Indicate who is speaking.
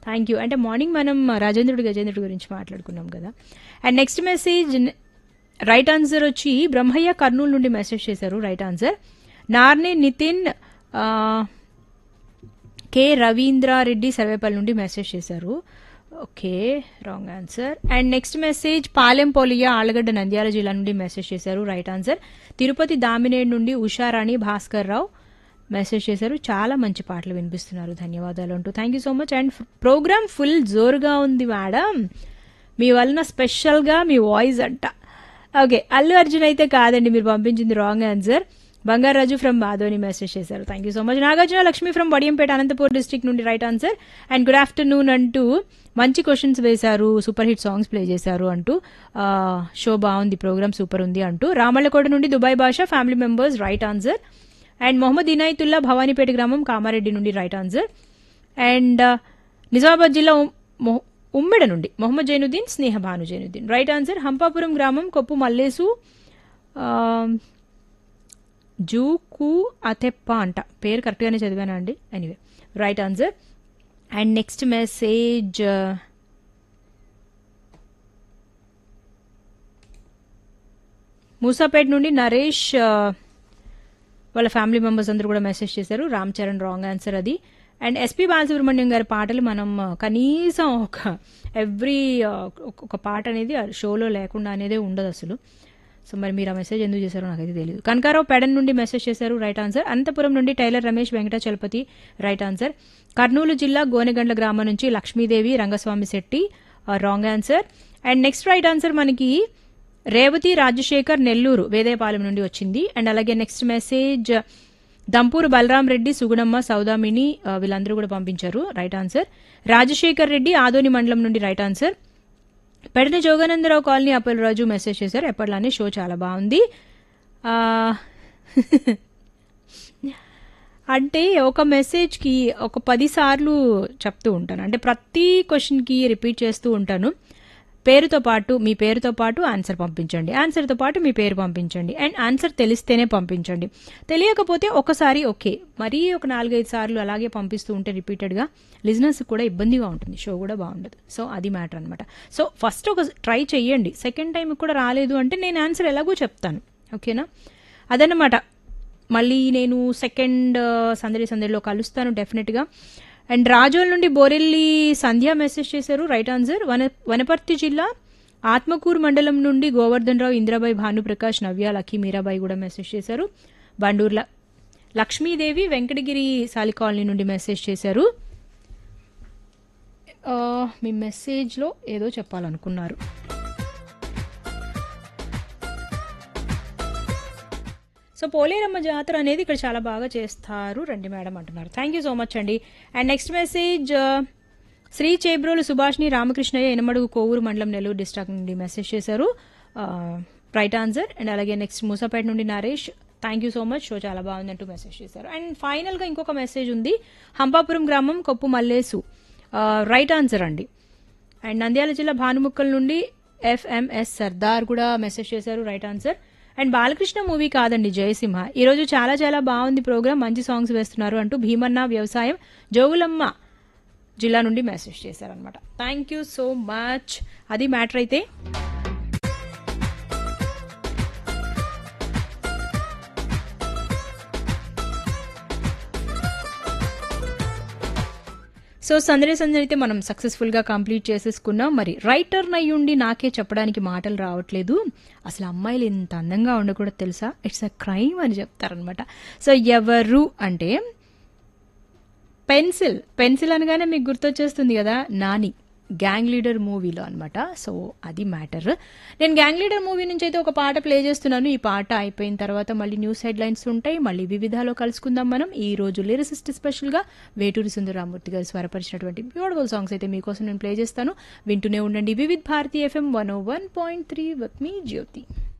Speaker 1: thank you అంటే morning మనం రాజేంద్రుడు గజేంద్రుడు గురించి మాట్లాడుకున్నాం కదా and next message right answer వచ్చి బ్రహ్మయ్య కర్నూలు నుండి మెసేజ్ చేశారు రైట్ ఆన్సర్ నార్ని నితిన్ ఆ, కె రవీంద్రారెడ్డి సర్వేపల్లి నుండి మెసేజ్ చేశారు okay wrong answer and next message Palem Poliya Allagadda Nandyal జిల్లా నుండి మెసేజ్ చేశారు రైట్ ఆన్సర్ తిరుపతి దామినేడ్ నుండి ఉషారాణి భాస్కర్ రావు మెసేజ్ చేశారు చాలా మంచి పాటలు వినిపిస్తున్నారు ధన్యవాదాలు అంటూ thank you so much and programme full జోరుగా ఉంది మేడం మీ వలన స్పెషల్గా మీ వాయిస్ అంట ఓకే అల్లు అర్జున్ అయితే కాదండి మీరు పంపించింది wrong answer Bangaraju from Badoni message చేశారు thank you so much Nagarjuna Lakshmi from Vadiyampeta Anantapur district నుండి right answer and good afternoon అంటూ మంచి క్వశ్చన్స్ వేశారు సూపర్ హిట్ సాంగ్స్ ప్లే చేశారు అంటూ ఆ, షో బాగుంది ప్రోగ్రామ్ సూపర్ ఉంది అంటూ రామళ్ళకోట నుండి Dubai Basha family members right answer and Mohammed Inayatullah Bhavanipeta గ్రామం కామారెడ్డి నుండి రైట్ ఆన్సర్ అండ్ ఆ, నిజామాబాద్ జిల్లా ఉమ్- మొ- ఉమ్మెడ నుండి మొహమ్మద్ జైనుద్దీన్ స్నేహ భాను జైనుద్దీన్ రైట్ ఆన్సర్ హంపాపురం గ్రామం కొప్పు మల్లేసు ఆ, జూకు అతెప్ప అంట పేరు కరెక్ట్గానే చదివానా అండి anyway right answer and next message Musapet నుండి నరేష్ ఆ, వాళ్ళ ఫ్యామిలీ మెంబర్స్ అందరూ కూడా మెసేజ్ చేశారు రామ్ చరణ్ రాంగ్ ఆన్సర్ అది అండ్ ఎస్పి బాలసుబ్రహ్మణ్యం గారి పాటలు మనం ఆ, కనీసం ఒక ఎవ్రీ ఒక పాట అనేది ఆ షోలో లేకుండా అనేదే ఉండదు అసలు సో మరి మీరు ఆ మెసేజ్ ఎందుకు చేశారో నాకైతే తెలియదు కనకారావు పెడన్ నుండి మెసేజ్ చేశారు రైట్ ఆన్సర్ అనంతపురం నుండి tailor Ramesh Venkatachalapathi right answer Kurnool జిల్లా గోనెగండ్ల గ్రామం నుంచి Lakshmidevi Rangaswamy Shetty wrong answer and next right answer మనకి రేవతి రాజశేఖర్ నెల్లూరు వేదేపాలెం నుండి వచ్చింది అండ్ అలాగే నెక్స్ట్ మెసేజ్ దంపూరు బలరాం రెడ్డి సుగుణమ్మ సౌదామిని ఆ, వీళ్ళందరూ కూడా పంపించారు రైట్ ఆన్సర్ రాజశేఖర్ రెడ్డి ఆదోని మండలం నుండి right answer Pedana Joganandarao colony Appalaraju message చేశారు ఎప్పటిలానే షో చాలా బాగుంది ఆ, అంటే ఒక మెసేజ్కి ఒక పది సార్లు చెప్తూ ఉంటాను అంటే ప్రతి క్వశ్చన్కి రిపీట్ చేస్తూ ఉంటాను పేరుతో పాటు మీ పేరుతో పాటు ఆన్సర్ పంపించండి ఆన్సర్తో పాటు మీ పేరు పంపించండి అండ్ ఆన్సర్ తెలిస్తేనే పంపించండి తెలియకపోతే ఒకసారి ఓకే మరీ ఒక నాలుగైదు సార్లు అలాగే పంపిస్తూ ఉంటే రిపీటెడ్గా లిజినెస్ కూడా ఇబ్బందిగా ఉంటుంది షో కూడా బాగుండదు సో అది మ్యాటర్ అనమాట సో ఫస్ట్ ఒక ట్రై చెయ్యండి సెకండ్ టైం కూడా రాలేదు అంటే నేను ఆన్సర్ ఎలాగో చెప్తాను ఓకేనా అదన్నమాట మళ్ళీ నేను సెకండ్ సందడి సందడిలో కలుస్తాను డెఫినెట్గా అండ్ రాజోల్ నుండి బోరెల్లి సంధ్య మెసేజ్ చేశారు రైట్ ఆన్సర్ వన వనపర్తి జిల్లా ఆత్మకూరు మండలం నుండి గోవర్ధన్ రావు ఇంద్రబాయి భానుప్రకాష్ నవ్య లక్కీ మీరాబాయి కూడా మెసేజ్ చేశారు బండూర్ల లక్ష్మీదేవి వెంకటగిరి సాలి కాలనీ నుండి మెసేజ్ చేశారు ఆ, మీ మెసేజ్లో ఏదో చెప్పాలనుకున్నారు సో పోలేరమ్మ జాతర అనేది ఇక్కడ చాలా బాగా చేస్తారు రండి మేడం అంటున్నారు థ్యాంక్ యూ సో మచ్ అండి and next message Shri Chebrolu Subhashini Ramakrishnaiah Enamadugu Kovur మండలం నెల్లూరు డిస్ట్రిక్ట్ నుండి మెసేజ్ చేశారు రైట్ ఆన్సర్ అండ్ అలాగే నెక్స్ట్ మూసాపేట నుండి Naresh thank you so much show చాలా బాగుందంటూ మెసేజ్ చేశారు అండ్ ఫైనల్గా ఇంకొక మెసేజ్ ఉంది హంపాపురం గ్రామం కొప్పు మల్లేసు రైట్ ఆన్సర్ అండి అండ్ నంద్యాల జిల్లా భానుముక్కల్ నుండి ఎఫ్ఎంఎస్ సర్దార్ కూడా మెసేజ్ చేశారు right answer and Balakrishna movie కాదండి జయసింహ ఈరోజు చాలా చాలా బాగుంది ప్రోగ్రామ్ మంచి సాంగ్స్ వేస్తున్నారు అంటూ భీమన్న వ్యవసాయం జోగులమ్మ జిల్లా నుండి మెసేజ్ చేశారనమాట థ్యాంక్ యూ సో మచ్ అది మ్యాటర్ అయితే సో సందడి సందడి అయితే మనం సక్సెస్ఫుల్ గా కంప్లీట్ చేసేసుకున్నాం మరి రైటర్ నయ్యుండి నాకే చెప్పడానికి మాటలు రావట్లేదు అసలు అమ్మాయిలు ఇంత అందంగా ఉండకూడదు తెలుసా ఇట్స్ అ క్రైమ్ అని చెప్తారనమాట సో ఎవరు అంటే పెన్సిల్ పెన్సిల్ అనగానే మీకు గుర్తొచ్చేస్తుంది కదా నాని గ్యాంగ్ లీడర్ మూవీలో అనమాట సో అది మ్యాటర్ నేను గ్యాంగ్ లీడర్ మూవీ నుంచి అయితే ఒక పాట ప్లే చేస్తున్నాను ఈ పాట అయిపోయిన తర్వాత మళ్ళీ న్యూస్ హెడ్లైన్స్ ఉంటాయి మళ్ళీ వివిధాలో కలుసుకుందాం మనం ఈ రోజు లిరిసిస్ట్ స్పెషల్గా వేటూరి సుందరరామూర్తి గారు స్వరపరిచినటువంటి బ్యూటిఫుల్ సాంగ్స్ అయితే మీకోసం నేను ప్లే చేస్తాను వింటూనే ఉండండి Vividh Bharati FM one oh one point three with me Jyothi